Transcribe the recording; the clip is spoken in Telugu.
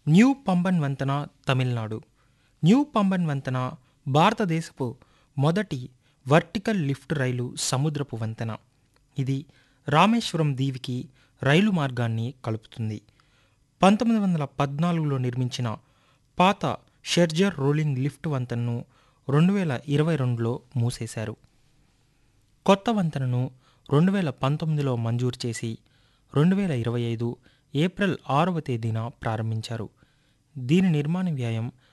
న్యూ పంబన్ వంతెన తమిళనాడు న్యూ పంబన్ వంతెన భారతదేశపు మొదటి వర్టికల్ లిఫ్ట్ రైలు సముద్రపు వంతెన ఇది రామేశ్వరం దీవికి రైలు మార్గాన్ని కలుపుతుంది పంతొమ్మిది వందల పద్నాలుగులో నిర్మించిన పాత షెర్జర్ రోలింగ్ లిఫ్ట్ వంతెనను రెండు వేల ఇరవై రెండులో మూసేశారు కొత్త వంతెనను రెండు వేల పంతొమ్మిదిలో మంజూరు చేసి రెండు వేల ఇరవై ఐదు ఏప్రిల్ ఆరవ తేదీన ప్రారంభించారు దీని నిర్మాణ వ్యయం